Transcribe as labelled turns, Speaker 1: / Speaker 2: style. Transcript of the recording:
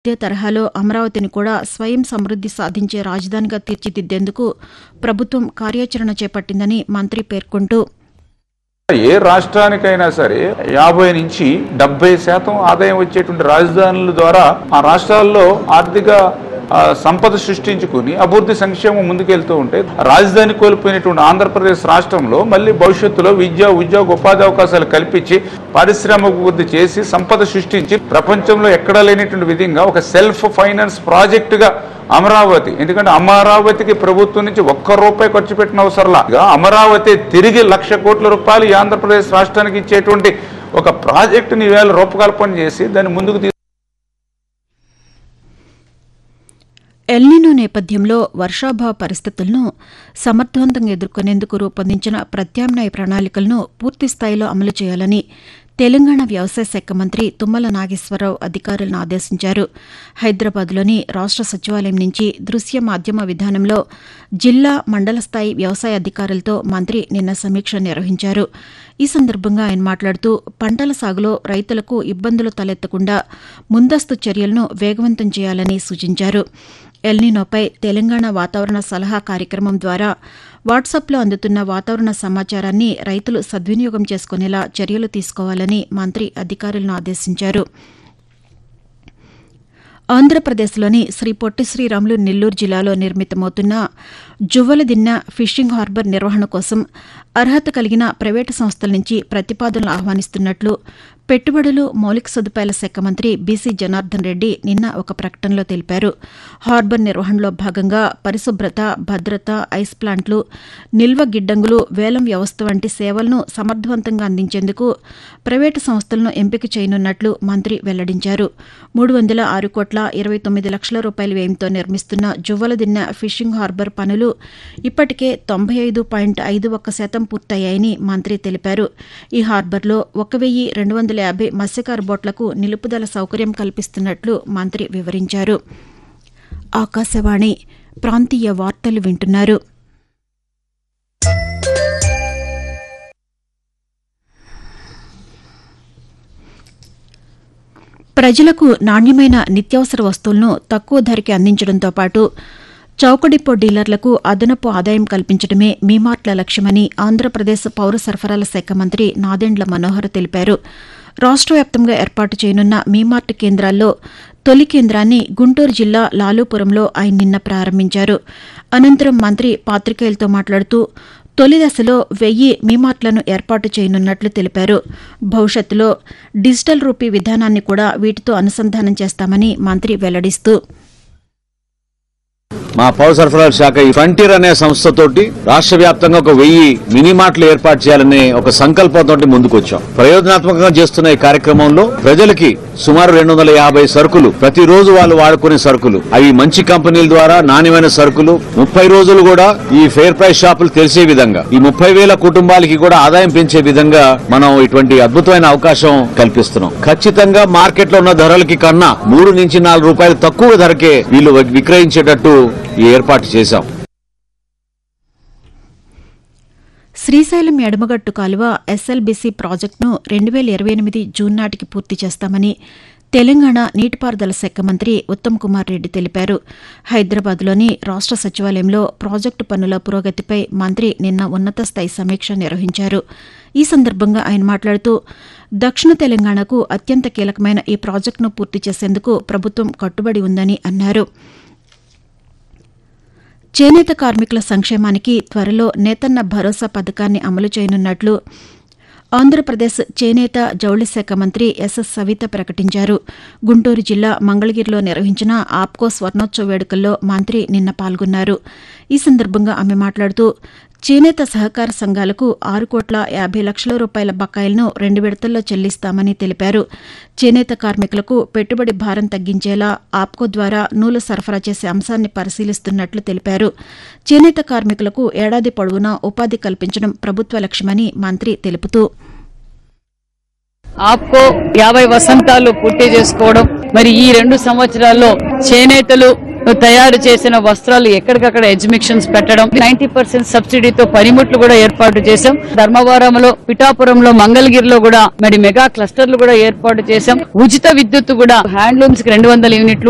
Speaker 1: ఇదే తరహాలో అమరావతిని కూడా స్వయం సమృద్ది సాధించే రాజధానిగా తీర్చిదిద్దేందుకు ప్రభుత్వం కార్యాచరణ చేపట్టిందని మంత్రి పేర్కొంటూ
Speaker 2: ఏ రాష్ట్రానికైనా సరే యాభై నుంచి డెబ్బై శాతం ఆదాయం వచ్చేటువంటి రాజధానుల ద్వారా ఆ రాష్ట్రాల్లో ఆర్థిక ఆ, సంపద సృష్టించుకుని అభివృద్ధి సంక్షేమం ముందుకెళ్తూ ఉంటే రాజధాని కోల్పోయినటువంటి ఆంధ్రప్రదేశ్ రాష్ట్రంలో మళ్ళీ భవిష్యత్తులో విద్య ఉద్యోగ ఉపాధి అవకాశాలు కల్పించి పారిశ్రామిక అభివృద్ధి చేసి సంపద సృష్టించి ప్రపంచంలో ఎక్కడా లేనటువంటి విధంగా ఒక సెల్ఫ్ ఫైనాన్స్ ప్రాజెక్టుగా అమరావతి ఎందుకంటే అమరావతికి ప్రభుత్వం నుంచి ఒక్క రూపాయి ఖర్చు పెట్టిన అవసరంలా ఇక అమరావతి తిరిగి లక్ష కోట్ల రూపాయలు ఈ ఆంధ్రప్రదేశ్ రాష్ట్రానికి ఇచ్చేటువంటి ఒక ప్రాజెక్టుని వేల రూపకల్పన చేసి దాన్ని ముందుకు తీ-
Speaker 1: ఎల్నినో నేపథ్యంలో వర్షాభావ పరిస్థితులను సమర్థవంతంగా ఎదుర్కొనేందుకు రూపొందించిన ప్రత్యామ్నాయ ప్రణాళికలను పూర్తి స్థాయిలో అమలు చేయాలని తెలంగాణ వ్యవసాయ శాఖ మంత్రి తుమ్మల నాగేశ్వరరావు అధికారులను ఆదేశించారు హైదరాబాద్లోని రాష్ట సచివాలయం నుంచి దృశ్య మాధ్యమ విధానంలో జిల్లా మండల స్థాయి వ్యవసాయ అధికారులతో మంత్రి నిన్న సమీక్ష నిర్వహించారు ఈ సందర్భంగా ఆయన మాట్లాడుతూ పంటల సాగులో రైతులకు ఇబ్బందులు తలెత్తకుండా ముందస్తు చర్యలను వేగవంతం చేయాలని సూచించారు ఎల్నినోపై తెలంగాణ వాతావరణ సలహా కార్యక్రమం ద్వారా వాట్సాప్లో అందుతున్న వాతావరణ సమాచారాన్ని రైతులు సద్వినియోగం చేసుకునేలా చర్యలు తీసుకోవాలని మంత్రి అధికారులను ఆదేశించారు ఆంధ్రప్రదేశ్లోని శ్రీ పొట్టి శ్రీరాములు నెల్లూరు జిల్లాలో నిర్మితమవుతున్న జువ్వలదిన్న ఫిషింగ్ హార్బర్ నిర్వహణ కోసం అర్హత కలిగిన ప్రైవేటు సంస్థల నుంచి ప్రతిపాదనలు ఆహ్వానిస్తున్నట్లు పెట్టుబడులు మౌలిక సదుపాయాల శాఖ మంత్రి బీసీ జనార్దన్ రెడ్డి నిన్న ఒక ప్రకటనలో తెలిపారు హార్బర్ నిర్వహణలో భాగంగా పరిశుభ్రత భద్రత ఐస్ ప్లాంట్లు నిల్వ గిడ్డంగులు వేలం వ్యవస్థ వంటి సేవలను సమర్థవంతంగా అందించేందుకు ప్రైవేటు సంస్థలను ఎంపిక చేయనున్నట్లు మంత్రి వెల్లడించారు మూడు వందల ఆరు కోట్ల ఇరవై తొమ్మిది లక్షల రూపాయల వ్యయంతో నిర్మిస్తున్న జువ్వలదిన్న ఫిషింగ్ హార్బర్ పనులు ఇప్పటికే తొంభై ఐదు పాయింట్ ఐదు ఒక్క శాతం పూర్తయ్యాయని మంత్రి తెలిపారు ఈ హార్బర్లో ఒక వెయ్యి రెండు వందల యాభై మత్స్యకార బోట్లకు నిలుపుదల సౌకర్యం కల్పిస్తున్నట్లు మంత్రి వివరించారు ఆకాశవాణి ప్రాంతీయ వార్తలు వింటున్నారు ప్రజలకు నాణ్యమైన నిత్యావసర వస్తువులను తక్కువ ధరకి అందించడంతో పాటు చౌకడిపో డీలర్లకు అదనపు ఆదాయం కల్పించడమే మీమార్ట్ల లక్ష్యమని ఆంధ్రప్రదేశ్ పౌర సరఫరాల శాఖ మంత్రి నాదెండ్ల మనోహర్ తెలిపారు రాష్ట వ్యాప్తంగా ఏర్పాటు చేయనున్న మీమార్ట్ కేంద్రాల్లో తొలి కేంద్రాన్ని గుంటూరు జిల్లా లాలూపురంలో ఆయన నిన్న ప్రారంభించారు అనంతరం మంత్రి పాతికేయులతో మాట్లాడుతూ తొలి దశలో వెయ్యి మీమార్ట్లను ఏర్పాటు చేయనున్నట్లు తెలిపారు భవిష్యత్తులో డిజిటల్ రూపీ విధానాన్ని కూడా వీటితో అనుసంధానం చేస్తామని మంత్రి వెల్లడిస్తూ
Speaker 3: మా పౌర సరఫరాల శాఖ ఈ ఫ్రంటియర్ అనే సంస్థతోటి రాష్ట్ర వ్యాప్తంగా ఒక వెయ్యి మినీ మార్ట్లు ఏర్పాటు చేయాలనే ఒక సంకల్పంతో ముందుకొచ్చాం ప్రయోజనాత్మకంగా చేస్తున్న ఈ కార్యక్రమంలో ప్రజలకి సుమారు రెండు వందల యాభై సరుకులు ప్రతిరోజు వాళ్ళు వాడుకునే సరుకులు అవి మంచి కంపెనీల ద్వారా నాణ్యమైన సరుకులు ముప్పై రోజులు కూడా ఈ ఫెయిర్ ప్రైస్ షాపులు తెలిసే విధంగా ఈ ముప్పై వేల కుటుంబాలకి కూడా ఆదాయం పెంచే విధంగా మనం ఇటువంటి అద్భుతమైన అవకాశం కల్పిస్తున్నాం ఖచ్చితంగా మార్కెట్ లో ఉన్న ధరలకి కన్నా మూడు నుంచి నాలుగు రూపాయలు తక్కువ ధరకే వీళ్ళు విక్రయించేటట్టు ఈ ఏర్పాటు చేశాం
Speaker 1: శ్రీశైలం ఎడమగట్టు కాలువ ఎస్ఎల్బీసీ ప్రాజెక్టును రెండు వేల ఇరవై ఎనిమిది జూన్ నాటికి పూర్తి చేస్తామని తెలంగాణ నీటిపారుదల శాఖ మంత్రి ఉత్తమ్ కుమార్ రెడ్డి తెలిపారు హైదరాబాద్లోని రాష్ట సచివాలయంలో ప్రాజెక్టు పనుల పురోగతిపై మంత్రి నిన్న ఉన్నత స్థాయి సమీక్ష నిర్వహించారు ఈ సందర్భంగా ఆయన మాట్లాడుతూ దక్షిణ తెలంగాణకు అత్యంత కీలకమైన ఈ ప్రాజెక్టును పూర్తి చేసేందుకు ప్రభుత్వం కట్టుబడి ఉందని అన్నారు చేనేత కార్మికుల సంక్షేమానికి త్వరలో నేతన్న భరోసా పథకాన్ని అమలు చేయనున్నట్లు ఆంధ్రప్రదేశ్ చేనేత జౌళి శాఖ మంత్రి ఎస్ఎస్ సవిత ప్రకటించారు గుంటూరు జిల్లా మంగళగిరిలో నిర్వహించిన ఆప్కో స్వర్ణోత్సవ వేడుకల్లో మంత్రి నిన్న పాల్గొన్నారు ఈ సందర్భంగా ఆమె మాట్లాడుతూ చేనేత సహకార సంఘాలకు ఆరు కోట్ల యాభై లక్షల రూపాయల బకాయిలను రెండు విడతల్లో చెల్లిస్తామని తెలిపారు చేనేత కార్మికులకు పెట్టుబడి భారం తగ్గించేలా ఆప్కో ద్వారా నూలు సరఫరా చేసే అంశాన్ని పరిశీలిస్తున్నట్లు తెలిపారు చేనేత కార్మికులకు ఏడాది పొడవునా ఉపాధి కల్పించడం ప్రభుత్వ లక్ష్యమని మంత్రి తెలుపుతూ
Speaker 4: ఆప్కో యాభై వసంతాలు పూర్తి చేసుకోవడం మరి ఈ రెండు సంవత్సరాల్లో చేనేతలు తయారు చేసిన వస్త్రాలు ఎక్కడికక్కడ ఎగ్జిబిషన్స్ పెట్టడం నైన్టీ పర్సెంట్ సబ్సిడీతో పనిముట్లు కూడా ఏర్పాటు చేశాం ధర్మవరంలో పిఠాపురంలో మంగళగిరిలో కూడా మరి మెగా క్లస్టర్లు కూడా ఏర్పాటు చేశాం ఉచిత విద్యుత్ కూడా హ్యాండ్లూమ్స్ కి రెండు వందల యూనిట్లు